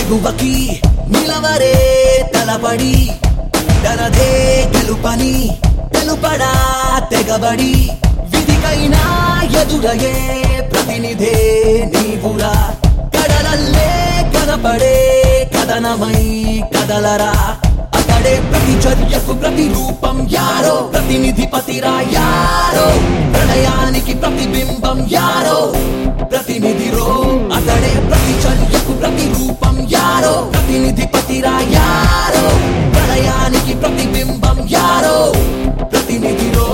తెగువకి నిలవరే తలబడి తనదే గెలుపని తెలుపడా తెగబడి విధికైనా ఎదురయే ప్రతినిధే నీవురా కడలల్లే కనపడే కథనమై కదలరా అతడే ప్రతి చర్యకు ప్రతి రూపం యారో ప్రతినిధి పతిరా యారో ప్రళయానికి ప్రతిబింబం యారో ప్రతినిధి రో అతడే ప్రతి చర్యకు ప్రతి రూపం యారో ప్రతినిధి పతిరా యారో ప్రళయానికి ప్రతిబింబం యారో ప్రతినిధి రో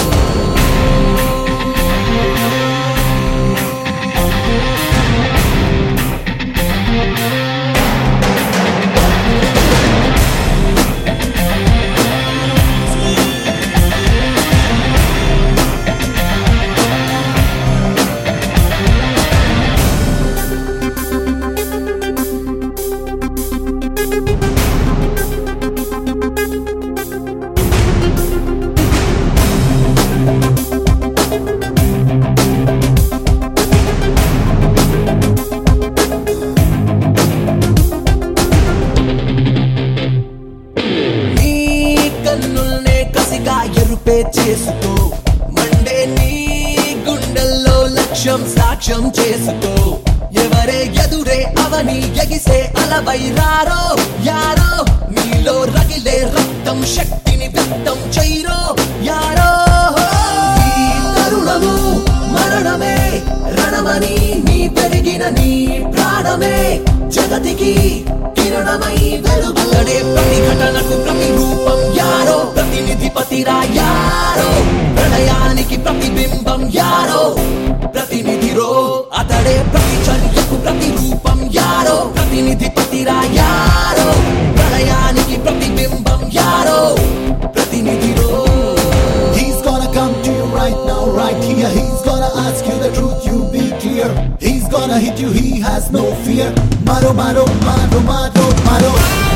నీ కన్నుల్నే కసిగా ఎరుపే చేసుకో మండే నీ గుండెల్లో లక్ష్యం సాక్ష్యం చేసుకో ఎవరే ఎదురే అవని ఎగిసే అలవై రారో యారో నీలో రగిలే రక్తం శక్తిని వ్యక్తం చైరో యారో ఈ తరుణము మరణమే రణమని నీ పెరిగిన నీ ప్రాణమే జగతికి కిరణమై వెలుగులడే ప్రతి ఘటనకు ప్రతి రూపం యారో ప్రతినిధి పతిరా యారో ప్రళయానికి ప్రతిబింబం యారో ప్రతినిధి రో అతడే ప్రతి చర్యకు ప్రతి రూపం యారో ప్రతినిధి పతిరా యారో ప్రళయానికి ప్రతిబింబం యారో ప్రతినిధి రో He's gonna come to you right now, right here. He's gonna ask you the truth, you be clear. He's gonna hit you, he has no fear. Maro, maro, maro, maro, maro.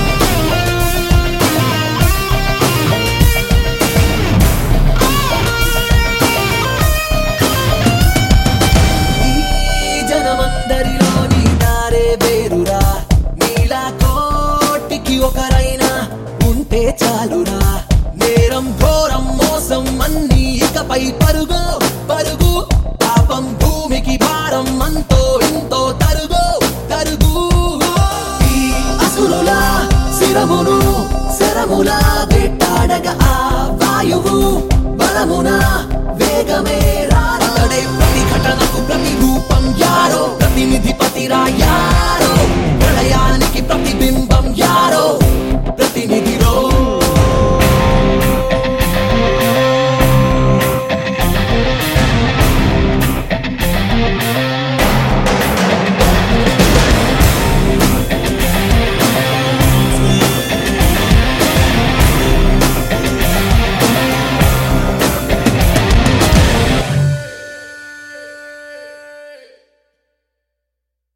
ఈ జనమందరిలో నీ దారే వేరురా నీలా కోటికి ఒకరైనా ఉంటే చాలురా నేరం ఘోరం మోసం అన్ని ఇకపై పరుగు పరుగు పాపం భూమికి భారం అంతో ఇంతో తరుగు తరుగు ఈ అసురుల శిరమును శరముల వెట్టాడగా ఆ వాయువు బలమున